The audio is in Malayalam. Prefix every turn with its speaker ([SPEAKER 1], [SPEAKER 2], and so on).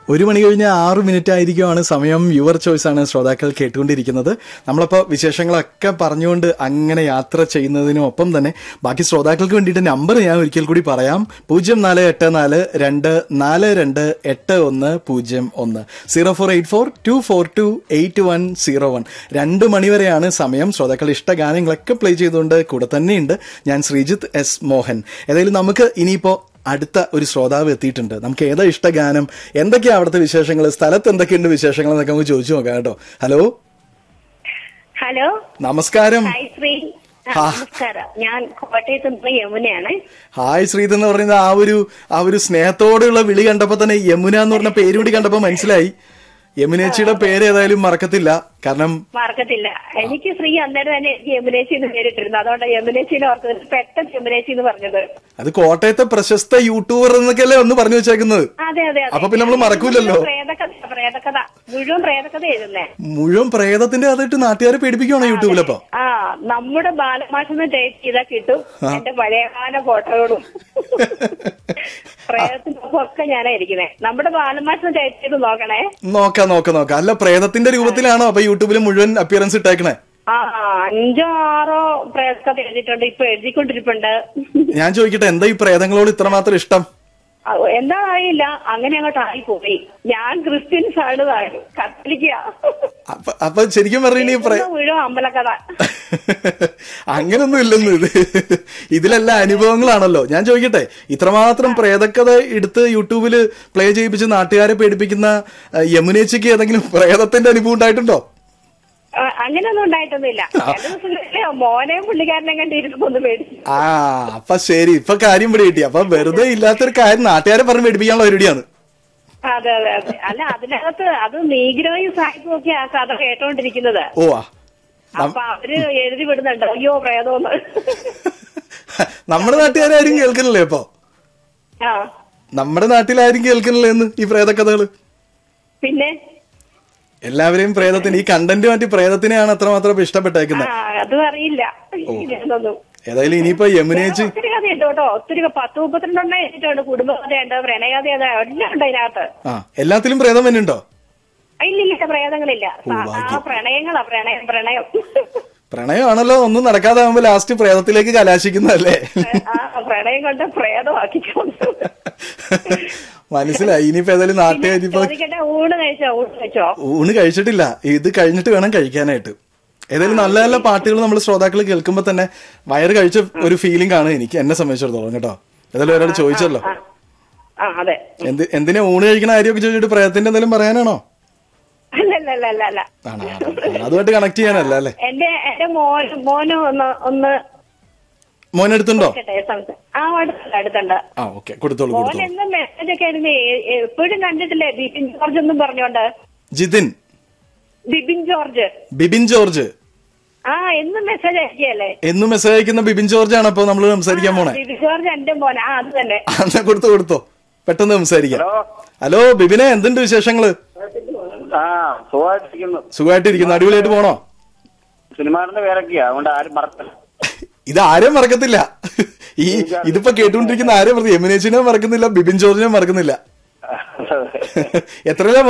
[SPEAKER 1] ഒരു മണി കഴിഞ്ഞ് ആറ് മിനിറ്റ് ആയിരിക്കുമാണ് സമയം യുവർ ചോയ്സ് ആണ് ശ്രോതാക്കൾ കേട്ടുകൊണ്ടിരിക്കുന്നത് നമ്മളപ്പോൾ വിശേഷങ്ങളൊക്കെ പറഞ്ഞുകൊണ്ട് അങ്ങനെ യാത്ര ചെയ്യുന്നതിനും ഒപ്പം തന്നെ ബാക്കി ശ്രോതാക്കൾക്ക് വേണ്ടിയിട്ട് നമ്പർ ഞാൻ ഒരിക്കൽ കൂടി പറയാം പൂജ്യം നാല് എട്ട് നാല് രണ്ട് നാല് രണ്ട് എട്ട് ഒന്ന് പൂജ്യം ഒന്ന് zero four eight four two four two eight one zero one രണ്ട് മണിവരെയാണ് സമയം ശ്രോതാക്കൾ ഇഷ്ട ഗാനങ്ങളൊക്കെ പ്ലേ ചെയ്തുകൊണ്ട് കൂടെ തന്നെയുണ്ട് ഞാൻ ശ്രീജിത്ത് എസ് മോഹൻ ഏതായാലും നമുക്ക് ഇനിയിപ്പോ അടുത്ത ഒരു ശ്രോതാവ് എത്തിയിട്ടുണ്ട് നമുക്ക് ഏതാ ഇഷ്ട ഗാനം എന്തൊക്കെയാ അവിടുത്തെ വിശേഷങ്ങൾ സ്ഥലത്ത് എന്തൊക്കെയുണ്ട് വിശേഷങ്ങൾ എന്നൊക്കെ നമുക്ക് ചോദിച്ചു നോക്കാം കേട്ടോ ഹലോ
[SPEAKER 2] ഹലോ
[SPEAKER 1] നമസ്കാരം
[SPEAKER 2] ഹായ് ശ്രീ ആ,
[SPEAKER 1] ആ.
[SPEAKER 2] നമസ്കാരം ഞാൻ കോട്ടയത്ത് നിന്ന് യമുനയാണ്
[SPEAKER 1] ഹായ് ശ്രീത് എന്ന് പറയുന്ന ആ ഒരു ആ ഒരു സ്നേഹത്തോടെയുള്ള വിളി കണ്ടപ്പോ തന്നെ യമുന എന്ന് പറഞ്ഞ പേര് കൂടി കണ്ടപ്പോ മനസ്സിലായി യമുനേച്ചിയുടെ പേര് ഏതായാലും മറക്കത്തില്ല കാരണം
[SPEAKER 2] മറക്കത്തില്ല എനിക്ക് ശ്രീ അന്നേരം തന്നെ എനിക്ക് യമുനേച്ചി എന്ന് പേരിട്ടിരുന്നു അതുകൊണ്ട് യമുനേച്ചിനെ ഓർത്ത് പെട്ടെന്ന് യമുനേച്ചി എന്ന് പറഞ്ഞത്
[SPEAKER 1] അത് കോട്ടയത്തെ പ്രശസ്ത യൂട്യൂബർ എന്നൊക്കെയല്ലേ ഒന്ന് പറഞ്ഞു വെച്ചേക്കുന്നത്
[SPEAKER 2] അതെ അതെ അതെ
[SPEAKER 1] അപ്പൊ പിന്നെ നമ്മള് മറക്കൂലല്ലോ.
[SPEAKER 2] മുഴുവൻ പ്രേതകഥ പ്രേതകഥ മുഴുവൻ പ്രേതകഥ എഴുതുന്നേ
[SPEAKER 1] മുഴുവൻ പ്രേതത്തിന്റെ അതിട്ട് നാട്ടുകാരെ പേടിപ്പിക്കുവാണോ യൂട്യൂബിലപ്പോ
[SPEAKER 2] ആ നമ്മുടെ ബാലമാഷെന്ന് ടൈപ്പ് ചെയ്താൽ കിട്ടും എന്റെ പഴയകാല ഫോട്ടോകളും പ്രേതത്തിനൊപ്പം ഒക്കെ ഞാനാ ഇരിക്കുന്നേ നമ്മുടെ ബാലമാഷെന്ന് ടൈപ്പ് ചെയ്ത് നോക്കണേ
[SPEAKER 1] നോക്കാം നോക്കാം നോക്കാം അല്ല പ്രേതത്തിന്റെ രൂപത്തിലാണോ അപ്പൊ യൂട്യൂബിൽ മുഴുവൻ അപ്പിയറൻസ് ഇട്ടേക്കണേ
[SPEAKER 2] ആ അഞ്ചോ ആറോ പ്രേതകഥ എഴുതിയിട്ടുണ്ട് ഇപ്പൊ എഴുതിക്കൊണ്ടിരിപ്പുണ്ട്
[SPEAKER 1] ഞാൻ ചോദിക്കട്ടെ എന്താ ഈ പ്രേതങ്ങളോട് ഇത്രമാത്രം ഇഷ്ടം
[SPEAKER 2] ആ, എന്താ അറിയില്ല അങ്ങനെ അങ്ങോട്ട് ആയിപ്പോയി ഞാൻ ക്രിസ്ത്യൻസ് ആണ് താനും കത്തോലിക്ക
[SPEAKER 1] അപ്പൊ അപ്പൊ ശരിക്കും പറഞ്ഞു ഈ പ്രേ
[SPEAKER 2] എഴുതുന്ന മുഴുവൻ അമ്പലക്കഥ
[SPEAKER 1] അങ്ങനൊന്നും ഇല്ലെന്ന് ഇത് ഇതിലെല്ലാം അനുഭവങ്ങളാണല്ലോ ഞാൻ ചോദിക്കട്ടെ ഇത്രമാത്രം പ്രേതക്കഥ എടുത്ത് യൂട്യൂബിൽ പ്ലേ ചെയ്യിപ്പിച്ച് നാട്ടുകാരെ പേടിപ്പിക്കുന്ന ആ, യമുനേച്ചിക്ക് ഏതെങ്കിലും പ്രേതത്തിന്റെ അനുഭവം ഉണ്ടായിട്ടുണ്ടോ
[SPEAKER 2] ആ, അങ്ങനെയൊന്നും ഉണ്ടായിട്ടൊന്നുമില്ല ചില ദിവസങ്ങളില് മോനെയും പുള്ളിക്കാരനെ കണ്ടിരുന്നപ്പോ ഒന്ന് പേടിച്ചു
[SPEAKER 1] ആ അപ്പൊ ശരി ഇപ്പൊ കാര്യം പിടി കിട്ടി അപ്പൊ വെറുതെ ഇല്ലാത്തൊരു കാര്യം നാട്ടുകാരെ പറഞ്ഞ് പേടിപ്പിക്കാനുള്ള പരിപാടിയാണ്
[SPEAKER 2] അതെ അതെ അതെ അല്ല അതിനകത്ത് അത് നീഗ്രോയും സാഹിബും ഒക്കെ ആ കഥ കേട്ടോണ്ടിരിക്കുന്നത്
[SPEAKER 1] ഓ ആ
[SPEAKER 2] അപ്പൊ അവര് എഴുതി വിടുന്നുണ്ട് അയ്യോ പ്രേതോന്ന്
[SPEAKER 1] നമ്മുടെ നാട്ടുകാരും കേൾക്കുന്നില്ലേ ഇപ്പൊ
[SPEAKER 2] ആ
[SPEAKER 1] നമ്മുടെ നാട്ടിലാരും കേൾക്കുന്നില്ലേ എന്ന് ഈ പ്രേതക്കഥകള്
[SPEAKER 2] പിന്നെ
[SPEAKER 1] എല്ലാവരെയും പ്രേതത്തിന് ഈ കണ്ടന്റ് മാറ്റി പ്രേതത്തിനെയാണ് അത്രമാത്രം ഇപ്പൊ
[SPEAKER 2] ആ
[SPEAKER 1] ഇഷ്ടപ്പെട്ടേക്കുന്നത്
[SPEAKER 2] അതും അറിയില്ല ഇതൊന്നും
[SPEAKER 1] ഏതായാലും ഇനിയിപ്പോ യമുനേച്ചി
[SPEAKER 2] ഒത്തിരി കഥയുണ്ട് കേട്ടോ ഒത്തിരി പത്ത് മുപ്പത്തിരണ്ടെണ്ണം എഴുതിയിട്ടുണ്ട് കുടുംബകഥയുണ്ട് പ്രണയകഥയുണ്ട് എല്ലാം ഉണ്ട് അതിനകത്ത്
[SPEAKER 1] ആ എല്ലാത്തിലും പ്രേതം തന്നെയുണ്ടോ
[SPEAKER 2] ഇല്ലില്ല പ്രേതങ്ങളില്ല
[SPEAKER 1] ഓ,
[SPEAKER 2] ആ,
[SPEAKER 1] ഭാഗ്യം.
[SPEAKER 2] ആ പ്രണയങ്ങളാ പ്രണയം പ്രണയം
[SPEAKER 1] പ്രണയമാണല്ലോ ഒന്നും നടക്കാതാവുമ്പോ ലാസ്റ്റ് പ്രേതത്തിലേക്ക് കലാശിക്കുന്നതല്ലേ
[SPEAKER 2] ആ പ്രണയം കൊണ്ട് പ്രേതമാക്കിക്കൊണ്ട്
[SPEAKER 1] മനസ്സിലായി ഇനിയിപ്പോ ഏതായാലും നാട്ടുകാർ ഇപ്പൊ
[SPEAKER 2] ചോദിക്കട്ടെ ഊണ് കഴിച്ചോ ഊണ് കഴിച്ചോ
[SPEAKER 1] ഊണ് കഴിച്ചിട്ടില്ല ഇത് കഴിഞ്ഞിട്ട് വേണം കഴിക്കാനായിട്ട് ഏതായാലും നല്ല നല്ല പാട്ടുകൾ നമ്മൾ ശ്രോതാക്കൾ കേൾക്കുമ്പോ തന്നെ വയറ് കഴിച്ച ഒരു ഫീലിംഗ് ആണ് എനിക്ക് എന്നെ സംബന്ധിച്ചിടത്തോളം കേട്ടോ ഏതായാലും ഒരാൾ ചോദിച്ചല്ലോ
[SPEAKER 2] ആ. ആ അതെ
[SPEAKER 1] എന്ത് എന്തിനാ ഊണ് കഴിക്കണ കാര്യമൊക്കെ ചോദിച്ചിട്ട് പ്രേതത്തിന്റെ എന്തെങ്കിലും പറയാനാണോ
[SPEAKER 2] അല്ല അല്ല അല്ല അല്ല അല്ല
[SPEAKER 1] ആണോ ആണോ. അതുമായിട്ട് കണക്ട് ചെയ്യാനല്ല അല്ലേ
[SPEAKER 2] എന്റെ എന്റെ മോൻ മോനും ഒന്ന് ഒന്ന്
[SPEAKER 1] മോനെടുത്തുണ്ടോ
[SPEAKER 2] കേട്ടെ സംസാ- ആ അടുത്തുണ്ട് അടുത്തുണ്ട്
[SPEAKER 1] ആ ഓക്കെ കൊടുത്തോളൂ
[SPEAKER 2] മോൻ
[SPEAKER 1] കൊടുത്തോളൂ
[SPEAKER 2] എന്നും മെസ്സേജ് ഒക്കെ ആയിരുന്നു എപ്പോഴും കണ്ടിട്ടില്ലേ ബിപിൻ ജോർജ് ഒന്നും പറഞ്ഞോണ്ട്
[SPEAKER 1] ജിതിൻ
[SPEAKER 2] ബിപിൻ ജോർജ്
[SPEAKER 1] ബിബിൻ ജോർജ്
[SPEAKER 2] ആ എന്നും മെസ്സേജ് അയക്കുകയല്ലേ
[SPEAKER 1] എന്നും മെസ്സേജ് അയക്കുന്ന ബിബിൻ ജോർജ് ആണ് അപ്പൊ നമ്മൾ സംസാരിക്കാൻ പോണേ
[SPEAKER 2] ബിപിൻ ജോർജ് എന്റെ മോൻ ആ അത് തന്നെ
[SPEAKER 1] എന്നാ കൊടുത്തോ കൊടുത്തോ പെട്ടെന്ന് സംസാരിക്കാം
[SPEAKER 3] ഹലോ
[SPEAKER 1] ഹലോ ബിബിനെ എന്തുണ്ട് വിശേഷങ്ങള്
[SPEAKER 3] ആ സുഖമായിട്ടിരിക്കുന്നു
[SPEAKER 1] സുഖമായിട്ടിരിക്കുന്നു അടിപൊളിയായിട്ട് പോണോ
[SPEAKER 3] സിനിമാറിന്റെ പേരൊക്കെയാ അതുകൊണ്ട് ആരും മറക്കില്ല
[SPEAKER 1] ഇത് ആരും മറക്കത്തില്ല ഈ ഇതിപ്പോ കേട്ടുകൊണ്ടിരിക്കുന്ന ആരും മറക്കും യമുനേച്ചിനെ മറക്കുന്നില്ല ബിബിൻ ജോർജിനെ മറക്കുന്നില്ല എത്രയിലാ